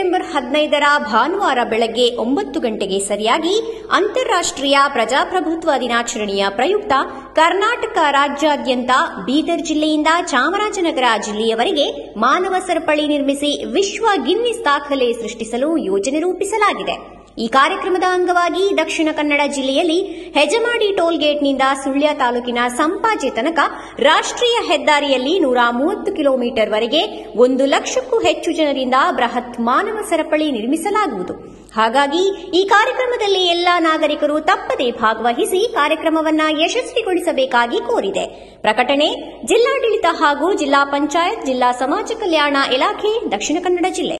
September ಹದಿನೈದರ ಭಾನುವಾರ ಬೆಳಗ್ಗೆ ಒಂಬತ್ತು ಗಂಟೆಗೆ ಸರಿಯಾಗಿ ಅಂತಾರಾಷ್ಟ್ರೀಯ ಪ್ರಜಾಪ್ರಭುತ್ವ ದಿನಾಚರಣೆಯ ಪ್ರಯುಕ್ತ ಕರ್ನಾಟಕ ರಾಜ್ಯಾದ್ಯಂತ ಬೀದರ್ ಜಿಲ್ಲೆಯಿಂದ ಚಾಮರಾಜನಗರ ಜಿಲ್ಲೆಯವರೆಗೆ ಮಾನವ ಸರಪಳಿ ನಿರ್ಮಿಸಿ ವಿಶ್ವ ಗಿನ್ನಿಸ್ ದಾಖಲೆ ಸೃಷ್ಟಿಸಲು ಯೋಜನೆ ರೂಪಿಸಲಾಗಿದೆ ಈ ಕಾರ್ಯಕ್ರಮದ ಅಂಗವಾಗಿ ದಕ್ಷಿಣ ಕನ್ನಡ ಜಿಲ್ಲೆಯಲ್ಲಿ ಹೆಜಮಾಡಿ ಟೋಲ್ಗೇಟ್ನಿಂದ ಸುಳ್ಯ ತಾಲೂಕಿನ ಸಂಪಾಜೆ ತನಕ ರಾಷ್ಟ್ರೀಯ ಹೆದ್ದಾರಿಯಲ್ಲಿ ನೂರ ಮೂವತ್ತು ಕಿಲೋಮೀಟರ್ ವರೆಗೆ ಒಂದು ಲಕ್ಷಕ್ಕೂ ಹೆಚ್ಚು ಜನರಿಂದ ಬೃಹತ್ ಮಾನವ ಸರಪಳಿ ನಿರ್ಮಿಸಲಾಗುವುದು ಹಾಗಾಗಿ ಈ ಕಾರ್ಯಕ್ರಮದಲ್ಲಿ ಎಲ್ಲಾ ನಾಗರಿಕರು ತಪ್ಪದೇ ಭಾಗವಹಿಸಿ ಕಾರ್ಯಕ್ರಮವನ್ನ ಯಶಸ್ವಿಗೊಳಿಸಬೇಕಾಗಿ ಕೋರಿದೆ ಪ್ರಕಟಣೆ ಜಿಲ್ಲಾಡಳಿತ ಹಾಗೂ ಜಿಲ್ಲಾ ಪಂಚಾಯತ್ ಜಿಲ್ಲಾ ಸಮಾಜ ಕಲ್ಯಾಣ ಇಲಾಖೆ ದಕ್ಷಿಣ ಕನ್ನಡ ಜಿಲ್ಲೆ